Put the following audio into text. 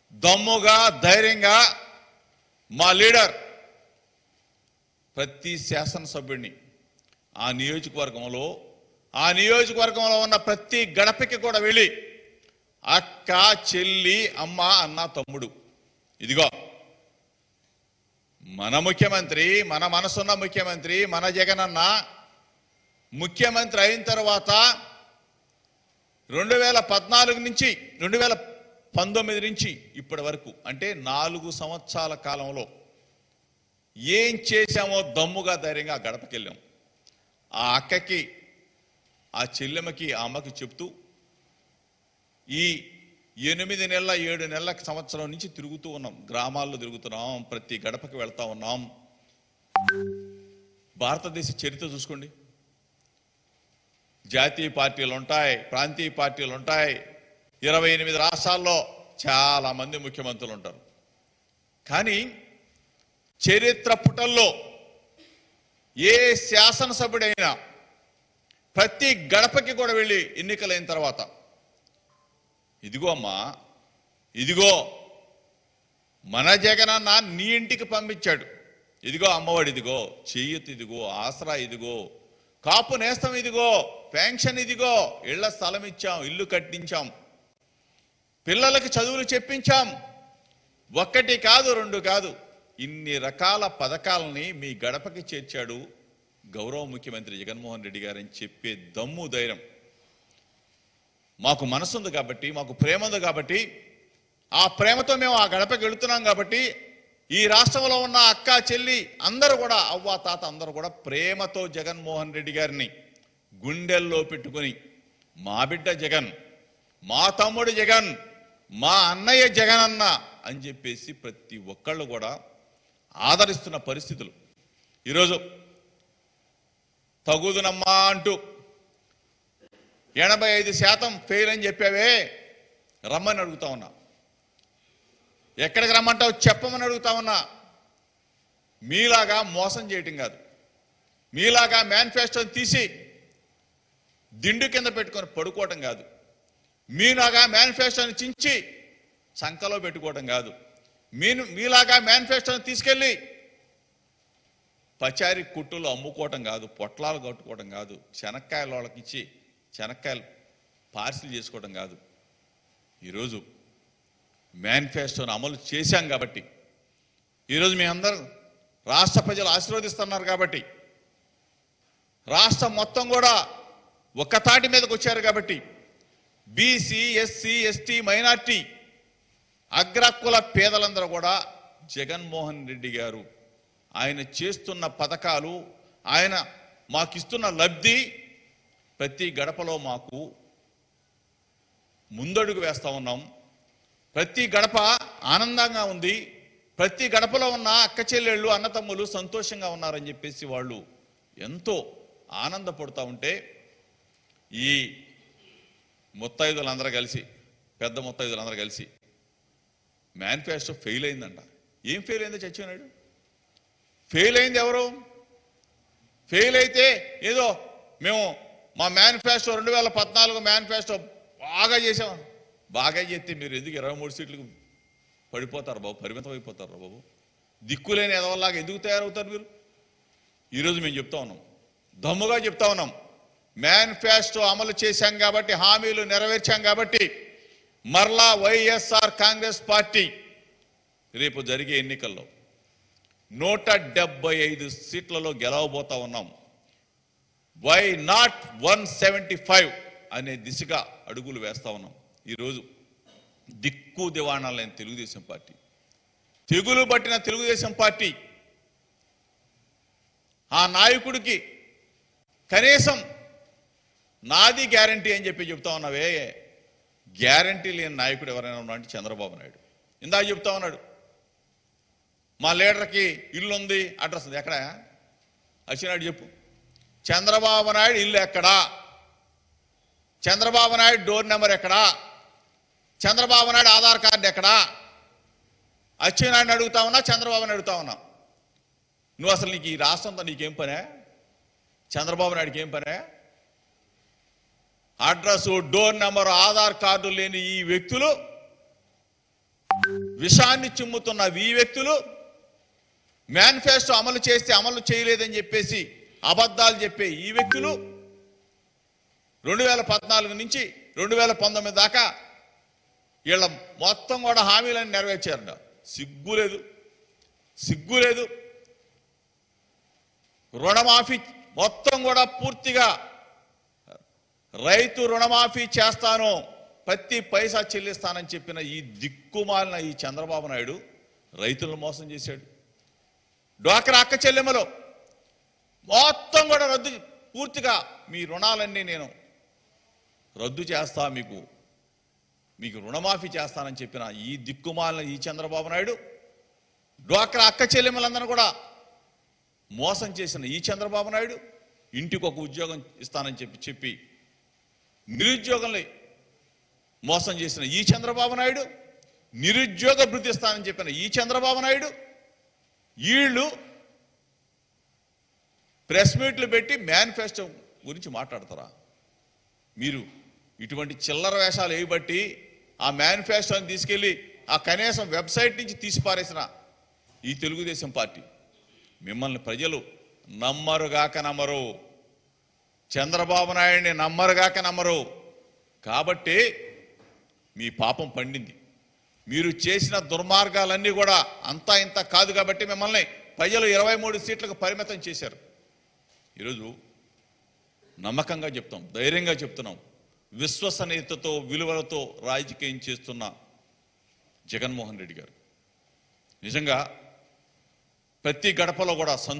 దమ్ముగా ధైర్యంగా మా లీడర్ ప్రతి శాసనసభ్యుడిని ఆ నియోజకవర్గంలో ఆ నియోజకవర్గంలో ఉన్న ప్రతి గడపకి కూడా వెళ్ళి అక్క చెల్లి అమ్మ అన్న తమ్ముడు ఇదిగో మన ముఖ్యమంత్రి మన మనసున్న ముఖ్యమంత్రి మన జగనన్న ముఖ్యమంత్రి అయిన తర్వాత రెండు వేల పద్నాలుగు నుంచి రెండు వేల పంతొమ్మిది నుంచి ఇప్పటి వరకు అంటే నాలుగు సంవత్సరాల కాలంలో ఏం చేశామో దమ్ముగా ధైర్యంగా ఆ గడపకి వెళ్ళాం ఆ అక్కకి ఆ చెల్లెమ్మకి ఆ అమ్మకి చెప్తూ ఈ ఎనిమిది నెలల ఏడు నెలల సంవత్సరం నుంచి తిరుగుతూ ఉన్నాం గ్రామాల్లో తిరుగుతున్నాం ప్రతి గడపకి వెళ్తా ఉన్నాం భారతదేశ చరిత్ర చూసుకోండి జాతీయ పార్టీలు ఉంటాయి ప్రాంతీయ పార్టీలు ఉంటాయి ఇరవై ఎనిమిది రాష్ట్రాల్లో చాలా మంది ముఖ్యమంత్రులు ఉంటారు కానీ చరిత్ర పుటల్లో ఏ శాసనసభ్యుడైనా ప్రతి గడపకి కూడా వెళ్ళి ఎన్నికలైన తర్వాత ఇదిగో అమ్మా ఇదిగో మన జగనన్న నీ ఇంటికి పంపించాడు ఇదిగో అమ్మఒడి ఇదిగో చెయ్యత్ ఇదిగో ఆసరా ఇదిగో కాపు నేస్తం ఇదిగో పెన్షన్ ఇదిగో ఇళ్ల స్థలం ఇచ్చాం ఇల్లు కట్టించాం పిల్లలకి చదువులు చెప్పించాం ఒక్కటి కాదు రెండు కాదు ఇన్ని రకాల పథకాలని మీ గడపకి చేర్చాడు గౌరవ ముఖ్యమంత్రి జగన్మోహన్ రెడ్డి గారని చెప్పే దమ్ము ధైర్యం మాకు మనసుంది కాబట్టి మాకు ప్రేమ ఉంది కాబట్టి ఆ ప్రేమతో మేము ఆ గడపకి వెళుతున్నాం కాబట్టి ఈ రాష్ట్రంలో ఉన్న అక్క చెల్లి అందరూ కూడా అవ్వ తాత అందరూ కూడా ప్రేమతో జగన్మోహన్ రెడ్డి గారిని గుండెల్లో పెట్టుకొని మా బిడ్డ జగన్ మా తమ్ముడు జగన్ మా అన్నయ్య జగన్ అన్న అని చెప్పేసి ప్రతి ఒక్కళ్ళు కూడా ఆదరిస్తున్న పరిస్థితులు ఈరోజు తగుదునమ్మా అంటూ ఎనభై ఐదు శాతం ఫెయిల్ అని చెప్పావే రమ్మని అడుగుతా ఉన్నా ఎక్కడికి రమ్మంటావు చెప్పమని అడుగుతా ఉన్నా మీలాగా మోసం చేయటం కాదు మీలాగా మేనిఫెస్టోని తీసి దిండు కింద పెట్టుకొని పడుకోవటం కాదు మీలాగా మేనిఫెస్టోని చించి సంకలో పెట్టుకోవటం కాదు మీను మీలాగా మేనిఫెస్టోని తీసుకెళ్ళి పచారి కుట్టులు అమ్ముకోవటం కాదు పొట్లాలు కట్టుకోవటం కాదు శనక్కాయల వాళ్ళకి ఇచ్చి శనక్కాయలు పార్సిల్ చేసుకోవటం కాదు ఈరోజు మేనిఫెస్టోను అమలు చేశాం కాబట్టి ఈరోజు మీ అందరూ రాష్ట్ర ప్రజలు ఆశీర్వదిస్తున్నారు కాబట్టి రాష్ట్రం మొత్తం కూడా ఒక్క తాటి మీదకి వచ్చారు కాబట్టి బీసీ ఎస్సీ ఎస్టీ మైనార్టీ అగ్రకుల పేదలందరూ కూడా జగన్మోహన్ రెడ్డి గారు ఆయన చేస్తున్న పథకాలు ఆయన మాకిస్తున్న లబ్ధి ప్రతి గడపలో మాకు ముందడుగు వేస్తా ఉన్నాం ప్రతి గడప ఆనందంగా ఉంది ప్రతి గడపలో ఉన్న అక్క చెల్లెళ్ళు అన్నతమ్ములు సంతోషంగా ఉన్నారని చెప్పేసి వాళ్ళు ఎంతో ఆనందపడుతూ ఉంటే ఈ ముత్తైదులందరూ కలిసి పెద్ద ముత్తైదులందరూ కలిసి మేనిఫెస్టో ఫెయిల్ అయిందంట ఏం ఫెయిల్ అయిందో చచ్చిపోయినాడు ఫెయిల్ అయింది ఎవరు ఫెయిల్ అయితే ఏదో మేము మా మేనిఫెస్టో రెండు వేల పద్నాలుగు మేనిఫెస్టో బాగా చేసాం బాగా చేస్తే మీరు ఎందుకు ఇరవై మూడు సీట్లకు పడిపోతారు బాబు పరిమితం అయిపోతారు బాబు దిక్కులేని ఎదవల్లాగా ఎందుకు తయారవుతారు మీరు ఈరోజు మేము చెప్తా ఉన్నాం దమ్ముగా చెప్తా ఉన్నాం మేనిఫెస్టో అమలు చేశాం కాబట్టి హామీలు నెరవేర్చాం కాబట్టి మరలా వైఎస్ఆర్ కాంగ్రెస్ పార్టీ రేపు జరిగే ఎన్నికల్లో నూట డెబ్బై ఐదు సీట్లలో గెలవబోతా ఉన్నాం why not one seventy five అనే దిశగా అడుగులు వేస్తా ఉన్నాం ఈరోజు దిక్కు దివాణాలు లేని తెలుగుదేశం పార్టీ తెగులు పట్టిన తెలుగుదేశం పార్టీ ఆ నాయకుడికి కనీసం నాది గ్యారంటీ అని చెప్పి చెప్తా ఉన్నావే గ్యారంటీ లేని నాయకుడు ఎవరైనా ఉన్నారంటే చంద్రబాబు నాయుడు ఇందాక చెప్తా ఉన్నాడు మా లీడర్కి ఇల్లు ఉంది అడ్రస్ ఉంది ఎక్కడ వచ్చినాడు చెప్పు చంద్రబాబు నాయుడు ఇల్లు ఎక్కడా చంద్రబాబు నాయుడు డోర్ నెంబర్ ఎక్కడా చంద్రబాబు నాయుడు ఆధార్ కార్డు ఎక్కడా అచ్చెన్నాయుడిని అడుగుతా ఉన్నా చంద్రబాబుని అడుగుతా ఉన్నా నువ్వు అసలు నీకు ఈ రాష్ట్రంతో నీకేం పనే చంద్రబాబు నాయుడుకి ఏం పనే address door number Aadhaar card లేని ఈ వ్యక్తులు విషాన్ని చిమ్ముతున్న ఈ వ్యక్తులు మేనిఫెస్టో అమలు చేస్తే అమలు చేయలేదని చెప్పేసి అబద్ధాలు చెప్పే ఈ వ్యక్తులు రెండు వేల పద్నాలుగు నుంచి రెండు వేల పంతొమ్మిది దాకా వీళ్ళ మొత్తం కూడా హామీలను నెరవేర్చారంట సిగ్గు లేదు సిగ్గు లేదు రుణమాఫీ మొత్తం కూడా పూర్తిగా రైతు రుణమాఫీ చేస్తాను ప్రతి పైసా చెల్లిస్తానని చెప్పిన ఈ దిక్కుమాలిన ఈ చంద్రబాబు నాయుడు రైతులను మోసం చేశాడు డ్వాక్రా అక్క చెల్లెమ్మలో మొత్తం కూడా రద్దు పూర్తిగా మీ రుణాలన్నీ నేను రద్దు చేస్తా మీకు మీకు రుణమాఫీ చేస్తానని చెప్పిన ఈ దిక్కుమాలిన ఈ చంద్రబాబు నాయుడు డ్వాక్రా అక్క చెల్లెమ్మలందరూ కూడా మోసం చేసిన ఈ చంద్రబాబు నాయుడు ఇంటికి ఒక ఉద్యోగం ఇస్తానని చెప్పి చెప్పి నిరుద్యోగంలో మోసం చేసిన ఈ చంద్రబాబు నాయుడు నిరుద్యోగ భృతి ఇస్తానని చెప్పిన ఈ చంద్రబాబు నాయుడు వీళ్ళు ప్రెస్ మీట్లు పెట్టి మేనిఫెస్టో గురించి మాట్లాడతారా మీరు ఇటువంటి చిల్లర వేషాలు వేయబట్టి ఆ మేనిఫెస్టోని తీసుకెళ్లి ఆ కనీసం వెబ్సైట్ నుంచి తీసి పారేసిన ఈ తెలుగుదేశం పార్టీ మిమ్మల్ని ప్రజలు నమ్మరుగాక నమ్మరు చంద్రబాబు నాయుడిని నమ్మరుగాక నమ్మరు కాబట్టి మీ పాపం పండింది మీరు చేసిన దుర్మార్గాలన్నీ కూడా అంతా ఇంత కాదు కాబట్టి మిమ్మల్ని ప్రజలు ఇరవై మూడు సీట్లకు పరిమితం చేశారు ఈరోజు నమ్మకంగా చెప్తాం ధైర్యంగా చెప్తున్నాం విశ్వసనీయతతో విలువలతో రాజకీయం చేస్తున్న జగన్మోహన్ రెడ్డి గారు నిజంగా ప్రతి గడపలో కూడా సంతోషం